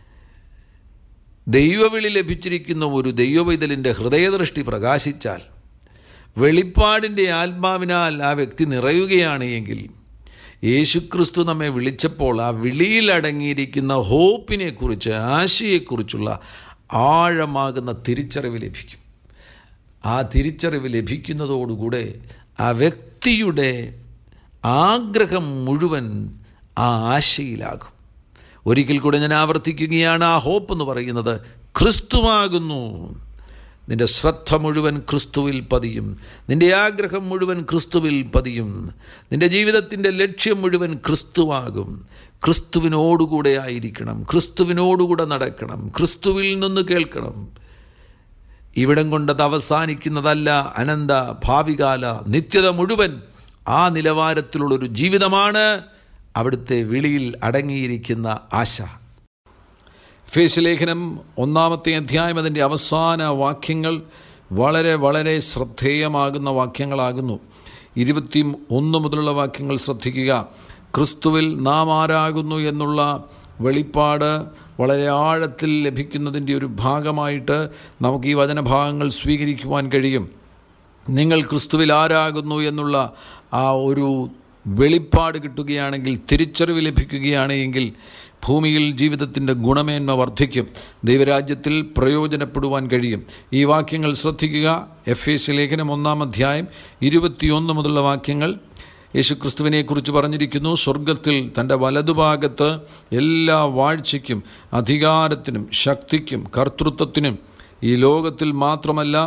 ദൈവവിളി ലഭിച്ചിരിക്കുന്ന ഒരു ദൈവവൈതലിൻ്റെ ഹൃദയദൃഷ്ടി പ്രകാശിച്ചാൽ വെളിപ്പാടിൻ്റെ ആത്മാവിനാൽ ആ വ്യക്തി നിറയുകയാണ് എങ്കിൽ യേശുക്രിസ്തു നമ്മെ വിളിച്ചപ്പോൾ ആ വിളിയിൽ അടങ്ങിയിരിക്കുന്ന ഹോപ്പിനെക്കുറിച്ച് ആശയെക്കുറിച്ചുള്ള ആഴമാകുന്ന തിരിച്ചറിവ് ലഭിക്കും ആ തിരിച്ചറിവ് ലഭിക്കുന്നതോടുകൂടെ ആ വ്യക്തിയുടെ ആഗ്രഹം മുഴുവൻ ആ ആശയിലാകും ഒരിക്കൽ കൂടെ ഞാൻ ആവർത്തിക്കുകയാണ് ആ ഹോപ്പ് എന്ന് പറയുന്നത് ക്രിസ്തുവാകുന്നു നിന്റെ ശ്രദ്ധ മുഴുവൻ ക്രിസ്തുവിൽ പതിയും നിന്റെ ആഗ്രഹം മുഴുവൻ ക്രിസ്തുവിൽ പതിയും നിന്റെ ജീവിതത്തിൻ്റെ ലക്ഷ്യം മുഴുവൻ ക്രിസ്തുവാകും ക്രിസ്തുവിനോടുകൂടെ ആയിരിക്കണം ക്രിസ്തുവിനോടുകൂടെ നടക്കണം ക്രിസ്തുവിൽ നിന്ന് കേൾക്കണം ഇവിടം കൊണ്ടത് അവസാനിക്കുന്നതല്ല അനന്ത ഭാവികാല നിത്യത മുഴുവൻ ആ നിലവാരത്തിലുള്ളൊരു ജീവിതമാണ് അവിടുത്തെ വിളിയിൽ അടങ്ങിയിരിക്കുന്ന ആശ ഫേസ് ലേഖനം ഒന്നാമത്തെ അധ്യായം അതിൻ്റെ അവസാന വാക്യങ്ങൾ വളരെ വളരെ ശ്രദ്ധേയമാകുന്ന വാക്യങ്ങളാകുന്നു ഇരുപത്തി ഒന്ന് മുതലുള്ള വാക്യങ്ങൾ ശ്രദ്ധിക്കുക ക്രിസ്തുവിൽ നാം ആരാകുന്നു എന്നുള്ള വെളിപ്പാട് വളരെ ആഴത്തിൽ ലഭിക്കുന്നതിൻ്റെ ഒരു ഭാഗമായിട്ട് നമുക്ക് ഈ വചനഭാഗങ്ങൾ സ്വീകരിക്കുവാൻ കഴിയും നിങ്ങൾ ക്രിസ്തുവിൽ ആരാകുന്നു എന്നുള്ള ആ ഒരു വെളിപ്പാട് കിട്ടുകയാണെങ്കിൽ തിരിച്ചറിവ് ലഭിക്കുകയാണെങ്കിൽ ഭൂമിയിൽ ജീവിതത്തിൻ്റെ ഗുണമേന്മ വർദ്ധിക്കും ദൈവരാജ്യത്തിൽ പ്രയോജനപ്പെടുവാൻ കഴിയും ഈ വാക്യങ്ങൾ ശ്രദ്ധിക്കുക എഫ് എസ് ലേഖനം ഒന്നാം അധ്യായം ഇരുപത്തിയൊന്ന് മുതലുള്ള വാക്യങ്ങൾ യേശുക്രിസ്തുവിനെക്കുറിച്ച് പറഞ്ഞിരിക്കുന്നു സ്വർഗത്തിൽ തൻ്റെ വലതുഭാഗത്ത് എല്ലാ വാഴ്ചയ്ക്കും അധികാരത്തിനും ശക്തിക്കും കർത്തൃത്വത്തിനും ഈ ലോകത്തിൽ മാത്രമല്ല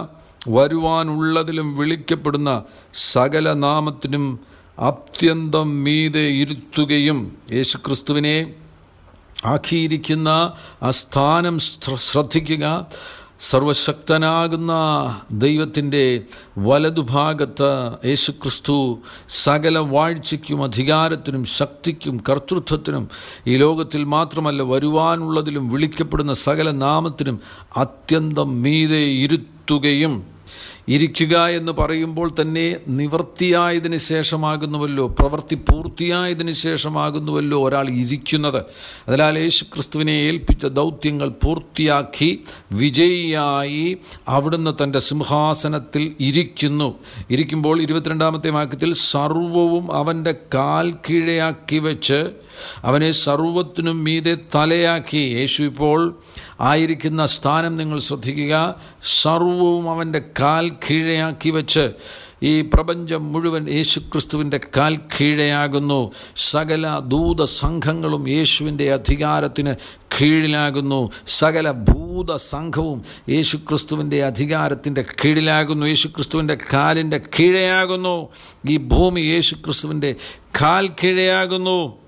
വരുവാനുള്ളതിലും വിളിക്കപ്പെടുന്ന സകല നാമത്തിനും അത്യന്തം മീതെ ഇരുത്തുകയും യേശുക്രിസ്തുവിനെ ആക്കിയിരിക്കുന്ന ആ സ്ഥാനം ശ്ര- ശ്രദ്ധിക്കുക സർവശക്തനാകുന്ന ദൈവത്തിൻ്റെ വലതുഭാഗത്ത് യേശുക്രിസ്തു സകല വാഴ്ചയ്ക്കും അധികാരത്തിനും ശക്തിക്കും കർത്തൃത്വത്തിനും ഈ ലോകത്തിൽ മാത്രമല്ല വരുവാനുള്ളതിലും വിളിക്കപ്പെടുന്ന സകല നാമത്തിനും അത്യന്തം മീതെ ഇരുത്തുകയും ഇരിക്കുക എന്ന് പറയുമ്പോൾ തന്നെ നിവൃത്തിയായതിന് ശേഷമാകുന്നുവല്ലോ പ്രവൃത്തി പൂർത്തിയായതിന് ശേഷമാകുന്നുവല്ലോ ഒരാൾ ഇരിക്കുന്നത് അതിനാൽ യേശു ക്രിസ്തുവിനെ ഏൽപ്പിച്ച ദൗത്യങ്ങൾ പൂർത്തിയാക്കി വിജയിയായി അവിടുന്ന് തൻ്റെ സിംഹാസനത്തിൽ ഇരിക്കുന്നു ഇരിക്കുമ്പോൾ ഇരുപത്തിരണ്ടാമത്തെ വാക്യത്തിൽ സർവവും അവൻ്റെ കാൽ കീഴയാക്കി വെച്ച് അവനെ സർവത്തിനും മീതെ തലയാക്കി യേശു ഇപ്പോൾ ആയിരിക്കുന്ന സ്ഥാനം നിങ്ങൾ ശ്രദ്ധിക്കുക സർവവും അവൻ്റെ കാൽ കീഴയാക്കി വെച്ച് ഈ പ്രപഞ്ചം മുഴുവൻ യേശുക്രിസ്തുവിൻ്റെ കാൽ കീഴയാകുന്നു സകല ദൂത സംഘങ്ങളും യേശുവിൻ്റെ അധികാരത്തിന് കീഴിലാകുന്നു സകല ഭൂത സംഘവും യേശുക്രിസ്തുവിൻ്റെ അധികാരത്തിൻ്റെ കീഴിലാകുന്നു യേശുക്രിസ്തുവിൻ്റെ കാലിൻ്റെ കീഴയാകുന്നു ഈ ഭൂമി യേശുക്രിസ്തുവിൻ്റെ കാൽ കീഴയാകുന്നു